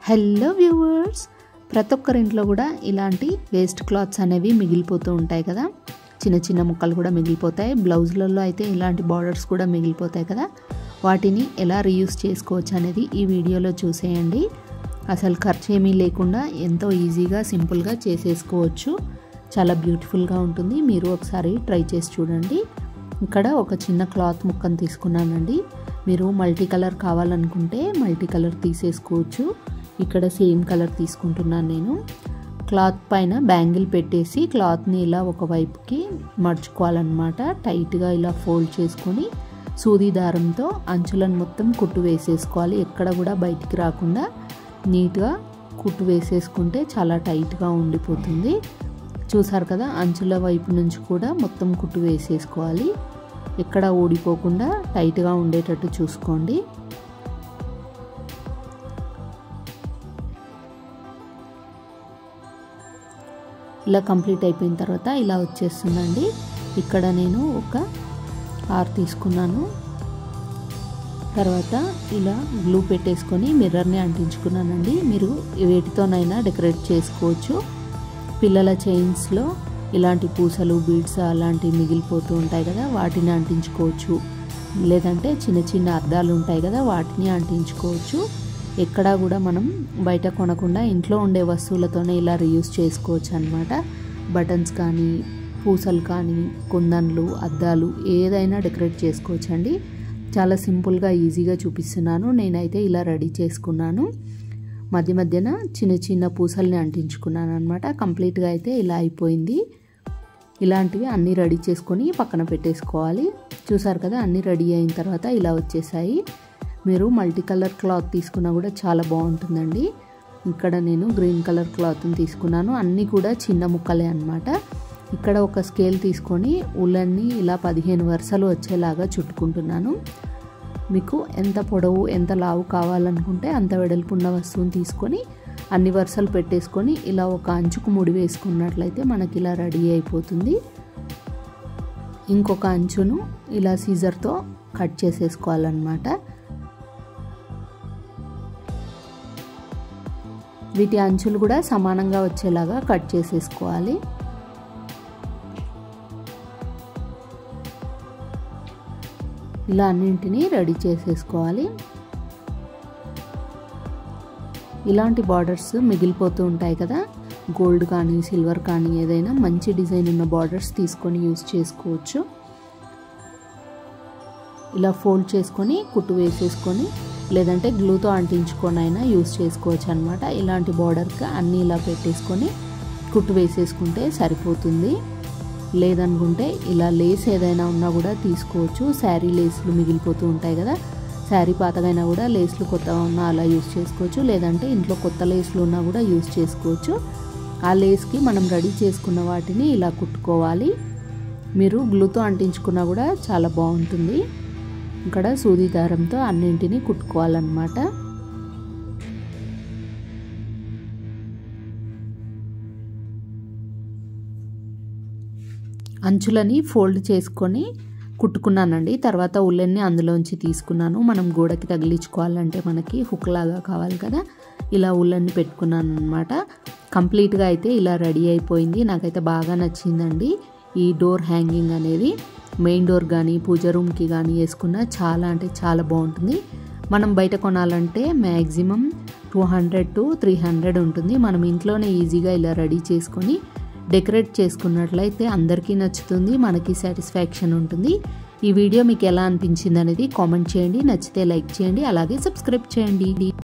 hello viewers ప్రతి ఒక్కరి ఇంట్లో కూడా ఇలాంటి వేస్ట్ క్లాత్స్ అనేవి మిగిలిపోతూ ఉంటాయి కదా చిన్న చిన్న ముక్కలు కూడా మిగిలిపోతాయి బ్లౌజులలో అయితే ఇలాంటి బార్డర్స్ కూడా మిగిలిపోతాయి కదా వాటిని ఎలా రీయూస్ చేసుకోవచ్చు అనేది ఈ వీడియోలో చూసేయండి అసలు ఖర్చు ఏమీ లేకుండా ఎంతో ఈజీగా సింపుల్గా చేసేసుకోవచ్చు చాలా బ్యూటిఫుల్గా ఉంటుంది మీరు ఒకసారి ట్రై చేసి చూడండి ఇక్కడ ఒక చిన్న క్లాత్ ముక్కను తీసుకున్నానండి మీరు మల్టీ కలర్ కావాలనుకుంటే మల్టీ కలర్ తీసేసుకోవచ్చు ఇక్కడ సేమ్ కలర్ తీసుకుంటున్నాను నేను క్లాత్ పైన బ్యాంగిల్ పెట్టేసి క్లాత్ని ఇలా ఒక వైపుకి మడుచుకోవాలన్నమాట టైట్గా ఇలా ఫోల్డ్ చేసుకొని సూది దారంతో అంచులను మొత్తం కుట్టు వేసేసుకోవాలి ఎక్కడ కూడా బయటికి రాకుండా నీట్గా కుట్టు వేసేసుకుంటే చాలా టైట్గా ఉండిపోతుంది చూసారు కదా అంచుల వైపు నుంచి కూడా మొత్తం కుట్టు వేసేసుకోవాలి ఎక్కడ ఊడిపోకుండా టైట్గా ఉండేటట్టు చూసుకోండి ఇలా కంప్లీట్ అయిపోయిన తర్వాత ఇలా వచ్చేస్తుందండి ఇక్కడ నేను ఒక ఆర్ తీసుకున్నాను తర్వాత ఇలా గ్లూ పెట్టేసుకొని మిర్రర్ని అంటించుకున్నానండి మీరు వేటితోనైనా డెకరేట్ చేసుకోవచ్చు పిల్లల చైన్స్లో ఇలాంటి పూసలు బీడ్స్ అలాంటివి మిగిలిపోతూ ఉంటాయి కదా వాటిని అంటించుకోవచ్చు లేదంటే చిన్న చిన్న అద్దాలు ఉంటాయి కదా వాటిని అంటించుకోవచ్చు ఎక్కడా కూడా మనం బయట కొనకుండా ఇంట్లో ఉండే వస్తువులతోనే ఇలా రీయూస్ చేసుకోవచ్చు అనమాట బటన్స్ కానీ పూసలు కానీ కుందన్లు అద్దాలు ఏదైనా డెకరేట్ చేసుకోవచ్చు అండి చాలా సింపుల్గా ఈజీగా చూపిస్తున్నాను నేనైతే ఇలా రెడీ చేసుకున్నాను మధ్య మధ్యన చిన్న చిన్న పూసల్ని అంటించుకున్నాను అనమాట కంప్లీట్గా అయితే ఇలా అయిపోయింది ఇలాంటివి అన్నీ రెడీ చేసుకొని పక్కన పెట్టేసుకోవాలి చూసారు కదా అన్నీ రెడీ అయిన తర్వాత ఇలా వచ్చేసాయి మీరు మల్టీ కలర్ క్లాత్ తీసుకున్నా కూడా చాలా బాగుంటుందండి ఇక్కడ నేను గ్రీన్ కలర్ క్లాత్ని తీసుకున్నాను అన్నీ కూడా చిన్న ముక్కలే అనమాట ఇక్కడ ఒక స్కేల్ తీసుకొని ఉలన్ని ఇలా పదిహేను వరుసలు వచ్చేలాగా చుట్టుకుంటున్నాను మీకు ఎంత పొడవు ఎంత లావు కావాలనుకుంటే అంత వెడల్పు ఉన్న వస్తువుని తీసుకొని అన్ని వరుసలు పెట్టేసుకొని ఇలా ఒక అంచుకు ముడి వేసుకున్నట్లయితే మనకి ఇలా రెడీ అయిపోతుంది ఇంకొక అంచును ఇలా సీజర్తో కట్ చేసేసుకోవాలన్నమాట వీటి అంచులు కూడా సమానంగా వచ్చేలాగా కట్ చేసేసుకోవాలి ఇలా అన్నింటినీ రెడీ చేసేసుకోవాలి ఇలాంటి బార్డర్స్ మిగిలిపోతూ ఉంటాయి కదా గోల్డ్ కానీ సిల్వర్ కానీ ఏదైనా మంచి డిజైన్ ఉన్న బార్డర్స్ తీసుకొని యూస్ చేసుకోవచ్చు ఇలా ఫోల్డ్ చేసుకొని కుట్టు వేసేసుకొని లేదంటే గ్లూతో అంటించుకొని అయినా యూస్ చేసుకోవచ్చు అనమాట ఇలాంటి బార్డర్కి అన్నీ ఇలా పెట్టేసుకొని కుట్టు వేసేసుకుంటే సరిపోతుంది లేదనుకుంటే ఇలా లేస్ ఏదైనా ఉన్నా కూడా తీసుకోవచ్చు శారీ లేస్లు మిగిలిపోతూ ఉంటాయి కదా శారీ పాతగైనా కూడా లేస్లు కొత్తగా ఉన్నా అలా యూస్ చేసుకోవచ్చు లేదంటే ఇంట్లో కొత్త లేస్లు ఉన్నా కూడా యూస్ చేసుకోవచ్చు ఆ లేస్కి మనం రెడీ చేసుకున్న వాటిని ఇలా కుట్టుకోవాలి మీరు గ్లూతో అంటించుకున్నా కూడా చాలా బాగుంటుంది ఇక్కడ సూది దారంతో అన్నింటినీ కుట్టుకోవాలన్నమాట అంచులని ఫోల్డ్ చేసుకొని కుట్టుకున్నానండి తర్వాత ఉల్లెన్ని అందులోంచి తీసుకున్నాను మనం గోడకి తగిలించుకోవాలంటే మనకి హుక్ లాగా కావాలి కదా ఇలా ఉల్లెన్ని పెట్టుకున్నాను అనమాట కంప్లీట్గా అయితే ఇలా రెడీ అయిపోయింది నాకైతే బాగా నచ్చిందండి ఈ డోర్ హ్యాంగింగ్ అనేది మెయిన్ డోర్ కానీ పూజ రూమ్కి కానీ వేసుకున్న చాలా అంటే చాలా బాగుంటుంది మనం బయట కొనాలంటే maximum two hundred to three hundred ఉంటుంది మనం ఇంట్లోనే ఈజీగా ఇలా రెడీ చేసుకొని డెకరేట్ చేసుకున్నట్లయితే అందరికీ నచ్చుతుంది మనకి సాటిస్ఫాక్షన్ ఉంటుంది ఈ వీడియో మీకు ఎలా అనిపించింది అనేది కామెంట్ చేయండి నచ్చితే లైక్ చేయండి అలాగే సబ్స్క్రైబ్ చేయండి